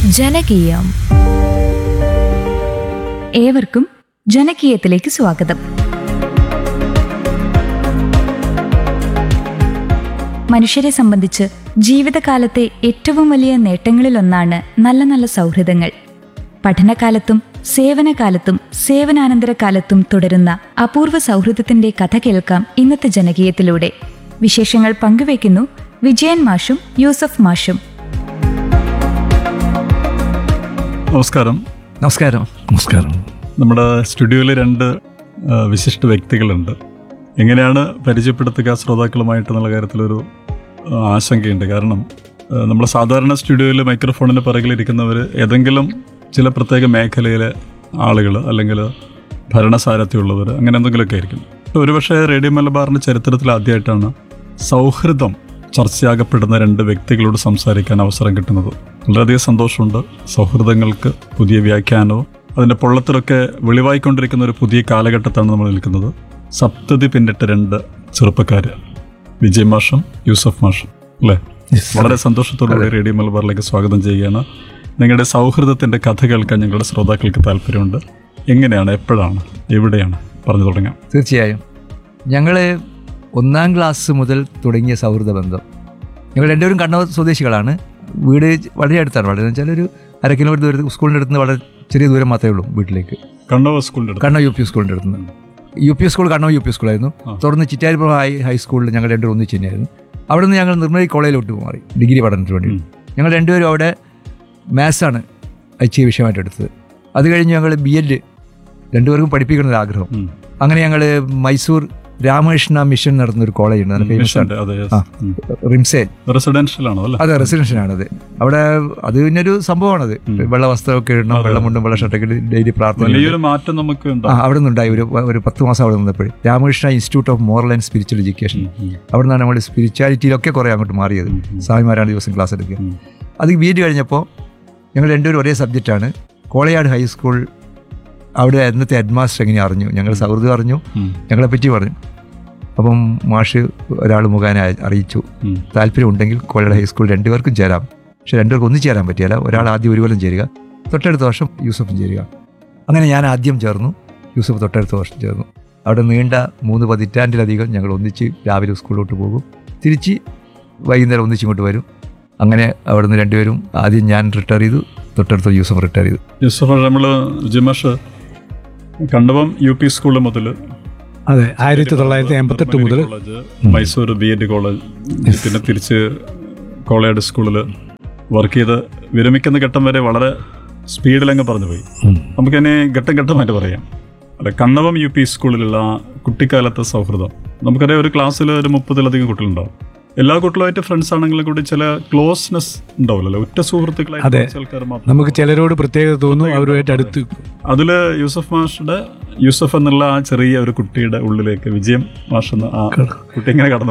ജനകീയം ഏവർക്കും ജനകീയത്തിലേക്ക് സ്വാഗതം മനുഷ്യരെ സംബന്ധിച്ച് ജീവിതകാലത്തെ ഏറ്റവും വലിയ നേട്ടങ്ങളിലൊന്നാണ് നല്ല നല്ല സൗഹൃദങ്ങൾ പഠനകാലത്തും സേവനകാലത്തും സേവനാനന്തര കാലത്തും തുടരുന്ന അപൂർവ സൗഹൃദത്തിന്റെ കഥ കേൾക്കാം ഇന്നത്തെ ജനകീയത്തിലൂടെ വിശേഷങ്ങൾ പങ്കുവയ്ക്കുന്നു വിജയൻ മാഷും യൂസഫ് മാഷും നമസ്കാരം നമസ്കാരം നമസ്കാരം നമ്മുടെ സ്റ്റുഡിയോയിൽ രണ്ട് ആ, വിശിഷ്ട വ്യക്തികളുണ്ട് എങ്ങനെയാണ് പരിചയപ്പെടുത്തുക ശ്രോതാക്കളുമായിട്ടെന്നുള്ള കാര്യത്തിലൊരു ആ, ആശങ്കയുണ്ട് കാരണം നമ്മൾ സാധാരണ സ്റ്റുഡിയോയിൽ മൈക്രോഫോണിന് പിറകിലിരിക്കുന്നവർ ഏതെങ്കിലും ചില പ്രത്യേക മേഖലയിലെ ആളുകൾ അല്ലെങ്കിൽ ഭരണസാരഥ്യമുള്ളവർ അങ്ങനെ എന്തെങ്കിലുമൊക്കെ ആയിരിക്കും ഒരുപക്ഷെ റേഡിയോ മലബാറിൻ്റെ ചരിത്രത്തിൽ ആദ്യമായിട്ടാണ് സൗഹൃദം ചർച്ചയാകപ്പെടുന്ന രണ്ട് വ്യക്തികളോട് സംസാരിക്കാൻ അവസരം കിട്ടുന്നത് വളരെയധികം സന്തോഷമുണ്ട് സൗഹൃദങ്ങൾക്ക് പുതിയ വ്യാഖ്യാനവും അതിൻ്റെ പൊള്ളത്തിലൊക്കെ വെളിവായിക്കൊണ്ടിരിക്കുന്ന ഒരു പുതിയ കാലഘട്ടത്താണ് നമ്മൾ നിൽക്കുന്നത് സപ്തതി പിന്നിട്ട രണ്ട് ചെറുപ്പക്കാർ വിജയ് മാഷും യൂസഫ് മാഷും അല്ലേ വളരെ സന്തോഷത്തോടുകൂടി റേഡിയോ മലബാറിലേക്ക് സ്വാഗതം ചെയ്യുകയാണ് നിങ്ങളുടെ സൗഹൃദത്തിൻ്റെ കഥ കേൾക്കാൻ ഞങ്ങളുടെ ശ്രോതാക്കൾക്ക് താല്പര്യമുണ്ട് എങ്ങനെയാണ് എപ്പോഴാണ് എവിടെയാണ് പറഞ്ഞു തുടങ്ങാം തീർച്ചയായും ഞങ്ങൾ ഒന്നാം ക്ലാസ് മുതൽ തുടങ്ങിയ സൗഹൃദ ബന്ധം ഞങ്ങൾ രണ്ടുപേരും കണ്ണൂർ സ്വദേശികളാണ് വീട് വളരെ അടുത്താണ് വളരെ എന്ന് വെച്ചാൽ ഒരു അര കിലോമീറ്റർ ദൂരത്ത് സ്കൂളിൻ്റെ അടുത്ത് നിന്ന് വളരെ ചെറിയ ദൂരം മാത്രമേ ഉള്ളൂ വീട്ടിലേക്ക് കണ്ണൂർ സ്കൂളിൻ്റെ അടുത്ത് കണ്ണൂർ യു പി സ്കൂളിൻ്റെ അടുത്ത് നിന്ന് U P school Kannur U P സ്കൂളായിരുന്നു ആ. തുടർന്ന് ചിറ്റാരിപ്പുറം ഹൈ ഹൈസ്കൂളിൽ ഞങ്ങൾ രണ്ടുപേരും ഒന്നിച്ച് തന്നെയായിരുന്നു അവിടെ നിന്ന് ഞങ്ങൾ നിർമ്മലി കോളേജിലോട്ട് മാറി ഡിഗ്രി പഠനത്തിന് വേണ്ടി ഉം. ഞങ്ങൾ രണ്ടുപേരും അവിടെ മാത്സാണ് ഐച്ഛിക വിഷയമായിട്ട് എടുത്തത് അത് കഴിഞ്ഞ് ഞങ്ങൾ ബി എഡ് രണ്ടുപേർക്കും പഠിപ്പിക്കണം ഒരു ആഗ്രഹം ഉം. അങ്ങനെ ഞങ്ങൾ മൈസൂർ രാമകൃഷ്ണ മിഷൻ നടത്തുന്ന ഒരു കോളേജ് ഉണ്ട് ഫേമസ് ആണ് മിഷന്റെ, അതെ yes. ആ. ഉം. റിംസേൽ റെസിഡൻഷ്യൽ ആണോ അല്ലേ അതെ റെസിഡൻഷ്യലാണത് അവിടെ അത് പിന്നെ ഒരു സംഭവമാണത് വെള്ള വസ്ത്രമൊക്കെ ഇടണം വെള്ളമുണ്ടും വെള്ള ഷർട്ടൊക്കെ ഇട്ട് ഡെയിലി പ്രാർത്ഥന വലിയൊരു മാറ്റം നമുക്ക് ആ ഉണ്ടാവും അവിടെ നിന്നുണ്ടായി ഒരു ഒരു പത്ത് മാസം അവിടെ നിന്നപ്പോൾ Ramakrishna institute of moral and spiritual education അവിടെ നിന്നാണ് നമ്മൾ സ്പിരിച്വാലിറ്റിയിലൊക്കെ കുറേ അങ്ങോട്ട് മാറിയത് സ്വാമിമാരാണ് ദിവസം ക്ലാസ് എടുക്കുക അത് ബി എഡ് കഴിഞ്ഞപ്പോൾ ഞങ്ങൾ രണ്ടുപേരും ഒരേ സബ്ജക്റ്റാണ് കോളയാട് ഹൈസ്കൂൾ അവിടെ അന്നത്തെ ഹെഡ് മാസ്റ്റർ എങ്ങനെ അറിഞ്ഞു ഞങ്ങൾ സൗഹൃദം അറിഞ്ഞു ഉം. ഞങ്ങളെപ്പറ്റി പറഞ്ഞു അപ്പം മാഷ് ഒരാൾ മുഖേന അയ- അറിയിച്ചു ഉം. താല്പര്യമുണ്ടെങ്കിൽ കോളയാട് ഹൈസ്കൂൾ രണ്ടുപേർക്കും ചേരാം പക്ഷെ രണ്ടുപേർക്കും ഒന്നും ചേരാൻ പറ്റിയല്ല ഒരാൾ ആദ്യം ഒരു കൊല്ലം ചേരുക തൊട്ടടുത്ത വർഷം യൂസഫും ചേരുക അങ്ങനെ ഞാൻ ആദ്യം ചേർന്നു യൂസഫ് തൊട്ടടുത്ത വർഷം ചേർന്നു അവിടെ നീണ്ട മൂന്ന് പതിറ്റാണ്ടിലധികം ഞങ്ങൾ ഒന്നിച്ച് രാവിലെ സ്കൂളിലോട്ട് പോകും തിരിച്ച് വൈകുന്നേരം ഒന്നിച്ച് ഇങ്ങോട്ട് വരും അങ്ങനെ അവിടെ നിന്ന് രണ്ടുപേരും ആദ്യം ഞാൻ റിട്ടയർ ചെയ്തു തൊട്ടടുത്ത യൂസഫ് റിട്ടയർ ചെയ്തു യൂസഫ് നമ്മൾ വിജയമാഷ് കണ്ടവം യു പി സ്കൂൾ മുതൽ അതെ ആയിരത്തി തൊള്ളായിരത്തി എൺപത്തെട്ട് മുതൽ college Mysore B Ed college പിന്നെ തിരിച്ച് കോളേജ് സ്കൂളിൽ വർക്ക് ചെയ്ത് വിരമിക്കുന്ന ഘട്ടം വരെ വളരെ സ്പീഡിലങ്ങ് പറഞ്ഞു പോയി നമുക്കതിനെ ഘട്ടം ഘട്ടമായിട്ട് പറയാം അല്ല കണ്ണവം യു പി സ്കൂളിലുള്ള ആ കുട്ടിക്കാലത്തെ സൗഹൃദം നമുക്കറിയാം ഒരു ക്ലാസ്സിൽ ഒരു മുപ്പതിലധികം കുട്ടികളുണ്ടാവും എല്ലാ കുട്ടികളുമായിട്ട് ഫ്രണ്ട്സ് ആണെങ്കിലും കൂടി ചില ക്ലോസ്നെസ് ഉണ്ടാവില്ലല്ലോ ഒറ്റ സുഹൃത്തുക്കളായിട്ട് അതെ. കുറച്ച് ആൾക്കാർ മാത്രം നമുക്ക് ചിലരോട് പ്രത്യേകത തോന്നും അവരുമായിട്ട് അടുത്ത് അതില് യൂസഫ് മാഷുടെ യൂസഫ് എന്നുള്ള ആ ചെറിയ ഒരു കുട്ടിയുടെ ഉള്ളിലേക്ക് വിജയം മാഷ് എന്ന ആ കുട്ടി ഇങ്ങനെ കടന്നു